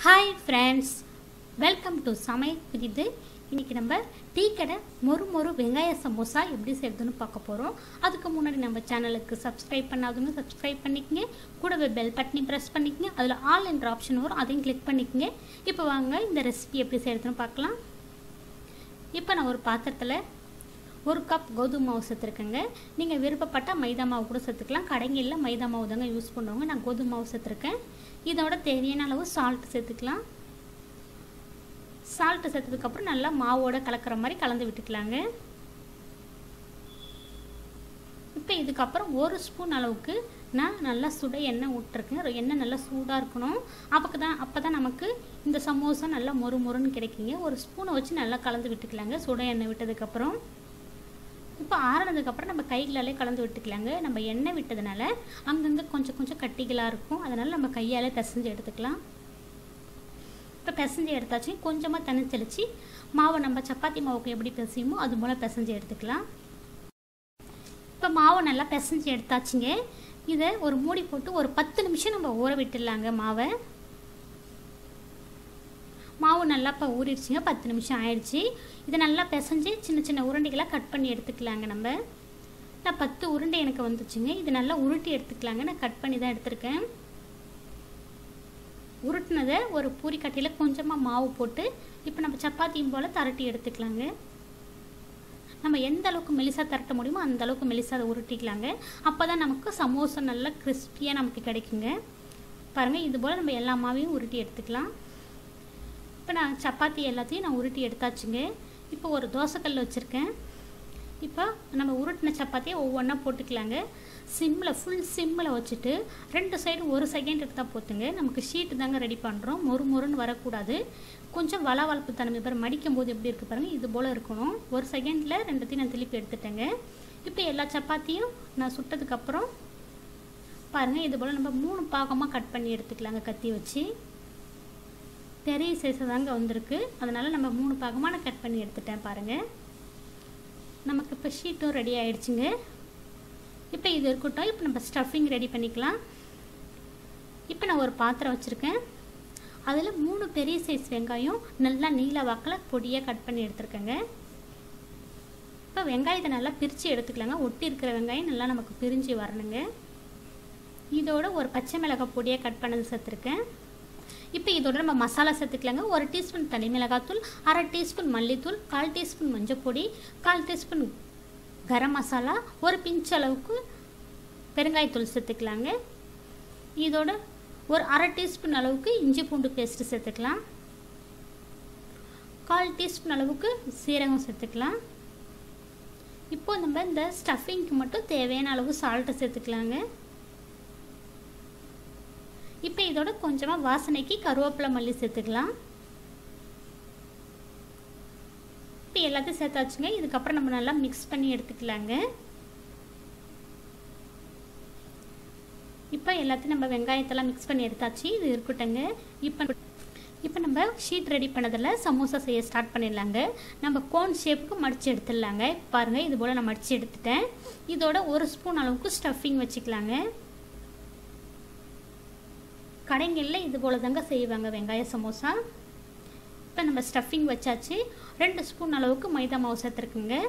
hi friends welcome to சமையல் புரியுது இன்றைக்கி நம்ம டீ கடை மொறு மொறு வெங்காய சமோசா எப்படி செய்யறதுன்னு பார்க்க போகிறோம் அதுக்கு முன்னாடி நம்ம சேனலுக்கு சப்ஸ்கிரைப் பண்ணாதவங்க சப்ஸ்கிரைப் பண்ணிக்கங்க கூடவே பெல் பட்டனி ப்ரெஸ் பண்ணிக்கங்க அதில் ஆல் என்ற ஆப்ஷன் வரும் அதையும் கிளிக் பண்ணிக்கங்க இப்போ வாங்க இந்த ரெசிபி எப்படி செய்யறதுன்னு பார்க்கலாம் இப்போ நான் ஒரு பாத்திரத்தில் ஒரு கப் கோதுமை மாவு சேர்த்துருக்கேங்க நீங்கள் விருப்பப்பட்டால் மைதா மாவு கூட சேர்த்துக்கலாம் கடைங்களில் மைதா மாவு தாங்க யூஸ் பண்ணுவாங்க நான் கோதுமை மாவு சேர்த்துருக்கேன் இதோட தேவையான அளவு சால்ட் சேர்த்துக்கலாம் சால்ட்டு சேர்த்ததுக்கப்புறம் நல்லா மாவோட கலக்கிற மாதிரி கலந்து விட்டுக்கலாங்க இப்போ இதுக்கப்புறம் ஒரு ஸ்பூன் அளவுக்கு நான் நல்லா சுட எண்ணெய் விட்டுருக்கேன் எண்ணெய் நல்லா சூடாக இருக்கணும் அப்போ தான் அப்போ தான் நமக்கு இந்த சமோசா நல்லா மொறு மொறுன்னு கிடைக்குங்க ஒரு ஸ்பூனை வச்சு நல்லா கலந்து விட்டுக்கலாங்க சுட எண்ணெய் விட்டதுக்கப்புறம் இப்போ ஆறினதுக்கப்புறம் நம்ம கைகளாலே கலந்து விட்டுக்கலாங்க நம்ம எண்ணெய் விட்டதுனால அங்கங்கே கொஞ்சம் கொஞ்சம் கட்டிகளாக இருக்கும் அதனால் நம்ம கையாலே பிசைஞ்சு எடுத்துக்கலாம் இப்போ பிசைஞ்சு எடுத்தாச்சு கொஞ்சமாக தண்ணி தெளித்து மாவை நம்ம சப்பாத்தி மாவுக்கு எப்படி பிசையுமோ அது போல் பிசைஞ்சு எடுத்துக்கலாம் இப்போ மாவை நல்லா பிசைஞ்சு எடுத்தாச்சுங்க இதை ஒரு மூடி போட்டு ஒரு பத்து நிமிஷம் நம்ம ஊற விட்டுடலாங்க மாவை மாவு நல்லா இப்போ ஊறிடுச்சுங்க பத்து நிமிஷம் ஆயிடுச்சு இதை நல்லா பிசைஞ்சு சின்ன சின்ன உருண்டைகளாக கட் பண்ணி எடுத்துக்கலாங்க நம்ம நான் பத்து உருண்டை எனக்கு வந்துச்சுங்க இது நல்லா உருட்டி எடுத்துக்கலாங்க நான் கட் பண்ணி தான் எடுத்திருக்கேன் உருட்டினதை ஒரு பூரிக்கட்டையில் கொஞ்சமாக மாவு போட்டு இப்போ நம்ம சப்பாத்தியும் போல் தரட்டி எடுத்துக்கலாங்க நம்ம எந்த அளவுக்கு மெலிசாக திரட்ட முடியுமோ அந்த அளவுக்கு மெலிசாக அதை உருட்டிக்கலாங்க அப்போ தான் நமக்கு சமோசா நல்லா கிறிஸ்பியாக நமக்கு கிடைக்குங்க பாருங்கள் இது போல் நம்ம எல்லா மாவையும் உருட்டி எடுத்துக்கலாம் இப்போ நான் சப்பாத்தி எல்லாத்தையும் நான் உருட்டி எடுத்தாச்சுங்க இப்போ ஒரு தோசைக்கல் வச்சுருக்கேன் இப்போ நம்ம உருட்டின சப்பாத்தியை ஒவ்வொன்றா போட்டுக்கலாங்க சிம்மில் ஃபுல் சிம்மில் வச்சுட்டு ரெண்டு சைடு ஒரு செகண்ட் எடுத்தால் போத்துங்க நமக்கு ஷீட்டு தாங்க ரெடி பண்ணுறோம் மொறு மொறுன்னு வரக்கூடாது கொஞ்சம் வளவளப்பு தன்மை பாரு மடிக்கும் போது எப்படி இருக்குது பாருங்கள் இது போல் இருக்கணும் ஒரு செகண்டில் ரெண்டுத்தையும் நான் திருப்பி எடுத்துட்டேங்க இப்போ எல்லா சப்பாத்தியும் நான் சுட்டதுக்கப்புறம் பாருங்கள் இது போல் நம்ம மூணு பாகமாக கட் பண்ணி எடுத்துக்கலாங்க கத்தி வச்சு பெரிய சைஸ் தாங்க வந்திருக்கு அதனால் நம்ம மூணு பாகமாக நான் கட் பண்ணி எடுத்துட்டேன் பாருங்கள் நமக்கு இப்போ ஷீட்டும் ரெடி ஆகிடுச்சுங்க இப்போ இது இருக்கட்டும் இப்போ நம்ம ஸ்டஃபிங் ரெடி பண்ணிக்கலாம் இப்போ நான் ஒரு பாத்திரம் வச்சுருக்கேன் அதில் மூணு பெரிய சைஸ் வெங்காயம் நல்லா நீல வாக்கில் பொடியாக கட் பண்ணி எடுத்துருக்கேங்க இப்போ வெங்காயத்தை நல்லா பிரித்து எடுத்துக்கலாங்க ஒட்டி இருக்கிற வெங்காயம் நல்லா நமக்கு பிரிஞ்சு வரணுங்க இதோட ஒரு பச்சை மிளகாய் பொடியாக கட் பண்ணது சேர்த்துருக்கேன் இப்போ இதோட நம்ம மசாலா சேர்த்துக்கலாங்க ஒரு டீஸ்பூன் தனி மிளகாத்தூள் அரை டீஸ்பூன் மல்லித்தூள் கால் டீஸ்பூன் மஞ்சப்பொடி கால் டீஸ்பூன் கரம் மசாலா ஒரு பிஞ்ச் அளவுக்கு பெருங்காயத்தூள் சேர்த்துக்கலாங்க இதோட ஒரு அரை டீஸ்பூன் அளவுக்கு இஞ்சி பூண்டு பேஸ்ட்டு சேர்த்துக்கலாம் கால் டீஸ்பூன் அளவுக்கு சீரகம் சேர்த்துக்கலாம் இப்போ நம்ம இந்த ஸ்டஃபிங்க்கு மட்டும் தேவையான அளவு சால்ட்டை சேர்த்துக்கலாங்க இப்போ இதோட கொஞ்சமாக வாசனைக்கு கருவேப்பிலை மல்லி சேர்த்துக்கலாம் இப்போ எல்லாத்தையும் சேர்த்தாச்சுங்க இதுக்கப்புறம் நம்ம நல்லா மிக்ஸ் பண்ணி எடுத்துக்கலாங்க இப்போ எல்லாத்தையும் நம்ம வெங்காயத்தெல்லாம் மிக்ஸ் பண்ணி எடுத்தாச்சு இது இருக்கட்டுங்க இப்போ இப்போ நம்ம ஷீட் ரெடி பண்ணதில் சமோசா செய்ய ஸ்டார்ட் பண்ணிடலாங்க நம்ம கோன் ஷேப்புக்கு மடித்து எடுத்துடலாங்க பாருங்கள் இது போல் நான் மடித்து எடுத்துட்டேன் இதோட ஒரு ஸ்பூன் அளவுக்கு ஸ்டஃபிங் வச்சுக்கலாங்க கடைங்களில் இது போல் தாங்க செய்வாங்க வெங்காய சமோசா இப்போ நம்ம ஸ்டஃபிங் வச்சாச்சு ரெண்டு ஸ்பூன் அளவுக்கு மைதா மாவு சேர்த்துருக்குங்க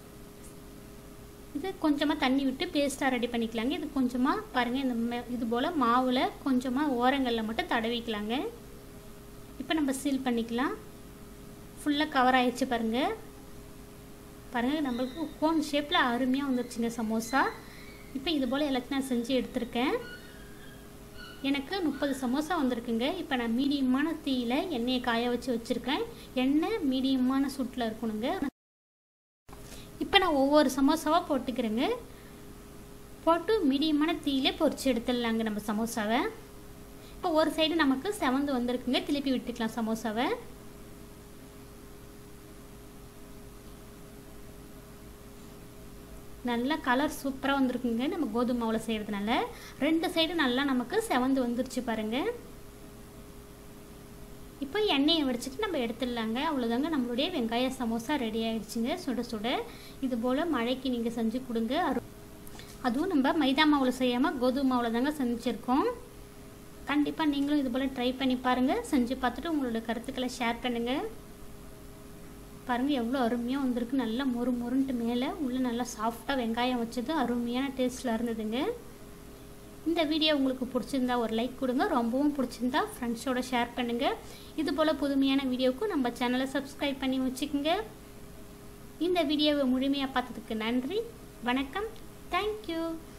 இது கொஞ்சமாக தண்ணி விட்டு பேஸ்ட்டாக ரெடி பண்ணிக்கலாங்க இது கொஞ்சமாக பாருங்கள் இந்த இது போல் மாவில் கொஞ்சமாக ஓரங்களில் மட்டும் தடவிக்கலாங்க இப்போ நம்ம சீல் பண்ணிக்கலாம் ஃபுல்லாக கவர் ஆயிடுச்சு பாருங்கள் பாருங்கள் நம்மளுக்கு கோன் ஷேப்பில் அருமையாக வந்துருச்சுங்க சமோசா இப்போ இது போல் எல்லாத்தையும் நான் செஞ்சு எடுத்திருக்கேன் எனக்கு முப்பது சமோசா வந்திருக்குங்க இப்போ நான் மீடியமான தீயில் எண்ணெயை காய வச்சு வச்சுருக்கேன் எண்ணெய் மீடியமான சூட்டில் இருக்கணுங்க இப்போ நான் ஒவ்வொரு சமோசாவாக போட்டுக்கிறேங்க போட்டு மீடியமான தீயிலே பொறிச்சு எடுத்துடலாங்க நம்ம சமோசாவை இப்போ ஒரு சைடு நமக்கு செவந்து வந்திருக்குங்க திருப்பி விட்டுக்கலாம் சமோசாவை நல்ல கலர் சூப்பராக வந்திருக்குங்க நம்ம கோதுமை மாவில் செய்கிறதுனால ரெண்டு சைடு நல்லா நமக்கு செவந்து வந்துருச்சு பாருங்கள் இப்போ எண்ணெயை வடிச்சிட்டு நம்ம எடுத்துடலாங்க அவ்வளோதாங்க நம்மளுடைய வெங்காய சமோசா ரெடி ஆகிடுச்சுங்க சுட சுட இது போல் மழைக்கு நீங்கள் செஞ்சு கொடுங்க அதுவும் நம்ம மைதா மாவில் செய்யாமல் கோதுமை மாவில் தாங்க செஞ்சுருக்கோம் கண்டிப்பாக நீங்களும் இது போல் ட்ரை பண்ணி பாருங்கள் செஞ்சு பார்த்துட்டு உங்களோட கருத்துக்களை ஷேர் பண்ணுங்கள் பாருங்கள் எவ்வளோ அருமையாக வந்திருக்கு நல்லா மொறு மொறுன்ட்டு மேலே உள்ளே நல்லா சாஃப்டாக வெங்காயம் வச்சது அருமையான டேஸ்ட்டில் இருந்ததுங்க இந்த வீடியோ உங்களுக்கு பிடிச்சிருந்தா ஒரு லைக் கொடுங்க ரொம்பவும் பிடிச்சிருந்தா ஃப்ரெண்ட்ஸோட ஷேர் பண்ணுங்கள் இது போல் புதுமையான வீடியோவுக்கு நம்ம சேனலை சப்ஸ்கிரைப் பண்ணி வச்சுக்கோங்க இந்த வீடியோவை முழுமையாக பார்த்ததுக்கு நன்றி வணக்கம் தேங்க்யூ